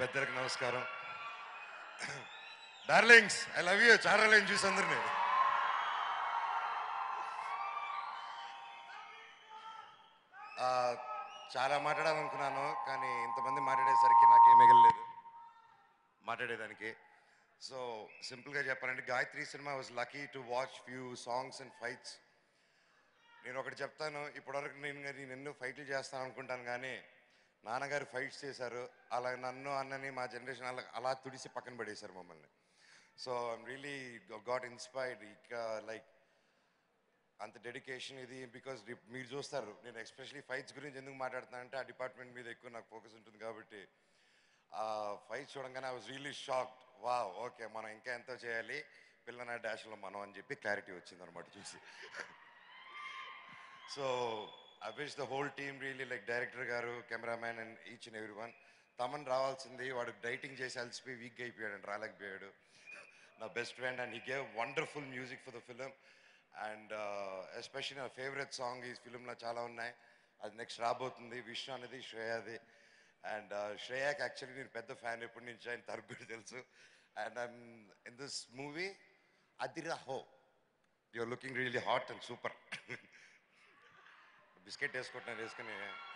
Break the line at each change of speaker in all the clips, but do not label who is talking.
పెద్దలకు నమస్కారం darlings I love you చాలా రోజులు చూసి అందరినీ ఆ, చాలా మాట్లాడాలనుకున్నాను కానీ ఇంతమంది మాట్లాడేసరికి నాకేం మిగలలేదు మాట్లాడేదానికి సో సింపుల్గా చెప్పాలంటే Gayatri cinema was lucky to watch few songs and fights నేను ఒకటి చెప్తాను ఇప్పటివరకు నేను నేను ఎన్నో ఫైట్లు చేస్తాను అనుకుంటాను కానీ నాన్నగారు ఫైట్స్ చేశారు అలా నన్ను అన్నని మా జనరేషన్ అలా అలా తుడిసి పక్కన పడేశారు మమ్మల్ని so I'm really got inspired ఇక లైక్ అంత డెడికేషన్ ఇది బికాజ్ మీరు చూస్తారు నేను ఎస్పెషలీ ఫైట్స్ గురించి ఎందుకు మాట్లాడుతున్నాను అంటే ఆ డిపార్ట్మెంట్ మీద ఎక్కువ నాకు ఫోకస్ ఉంటుంది కాబట్టి ఆ ఫైట్స్ చూడంగానే I was really shocked wow okay మనం ఇంకా ఎంతో చేయాలి పిల్లన డాష్లో మనం అని చెప్పి క్లారిటీ వచ్చింది అనమాట చూసి so I wish the whole team really like director గారు cameraman and each and every one Thaman రావాల్సింది వాడు డైటింగ్ చేసి అలసిపోయి వీక్ అయిపోయాడు అండ్ రాలేకపోయాడు నా best friend and he gave wonderful music for the film and especially నా ఫేవరెట్ సాంగ్ ఈ ఫిలింలో చాలా ఉన్నాయి అది నెక్స్ట్ రాబోతుంది విష్ణు అనేది శ్రేయాది అండ్ శ్రేయాకి యాక్చువల్లీ నేను పెద్ద ఫ్యాన్ ఎప్పటి నుంచి ఆయన తరపు కూడా తెలుసు and I'm in this movie అదిరా oh you're looking really hot and super biscuit వేసుకుంటున్నాను వేసుకుని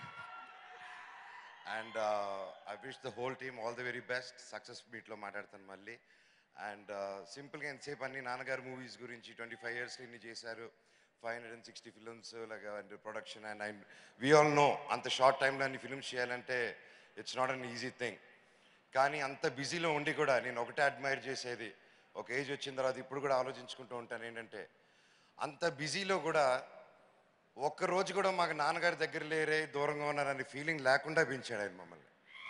and I wish the whole team all the very best success మీట్లో మాట్లాడతాను మళ్ళీ అండ్ సింపుల్గా ఎంతసేపు అన్ని నాన్నగారు మూవీస్ గురించి ట్వంటీ ఫైవ్ ఇయర్స్ ఇన్ని చేశారు five hundred and sixty films లాగా and production and and we all know అంత షార్ట్ టైంలో అన్ని ఫిల్మ్స్ చేయాలంటే it's not an easy thing కానీ అంత బిజీలో ఉండి కూడా నేను ఒకటే అడ్మైర్ చేసేది ఒక ఏజ్ వచ్చిన తర్వాత ఇప్పుడు కూడా ఆలోచించుకుంటూ ఉంటాను ఏంటంటే అంత బిజీలో కూడా ఒక్క రోజు కూడా మాకు నాన్నగారి దగ్గర లేరే దూరంగా ఉన్నారని ఫీలింగ్ లేకుండా పెంచాడు ఆయన మమ్మల్ని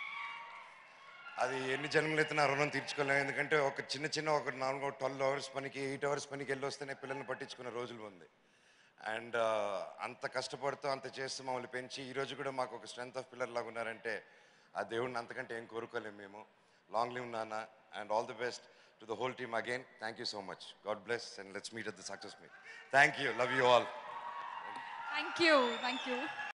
అది ఎన్ని జన్మలు అయితే నా రుణం తీర్చుకోలేము ఎందుకంటే ఒక చిన్న చిన్న ఒక నాలుగు ట్వెల్వ్ అవర్స్ పనికి ఎయిట్ అవర్స్ పనికి వెళ్ళి వస్తేనే పిల్లల్ని పట్టించుకునే రోజులు ఉంది అండ్ అంత కష్టపడుతూ అంత చేస్తూ మమ్మల్ని పెంచి ఈ రోజు కూడా మాకు ఒక స్ట్రెంత్ ఆఫ్ పిల్లర్ లాగా ఉన్నారంటే ఆ దేవుడిని అంతకంటే ఏం కోరుకోలేము మేము లాంగ్ లివ్ నాన్న and all the best to the whole team again thank you so much God bless and let's meet at the success meet thank you love you all
thank you thank you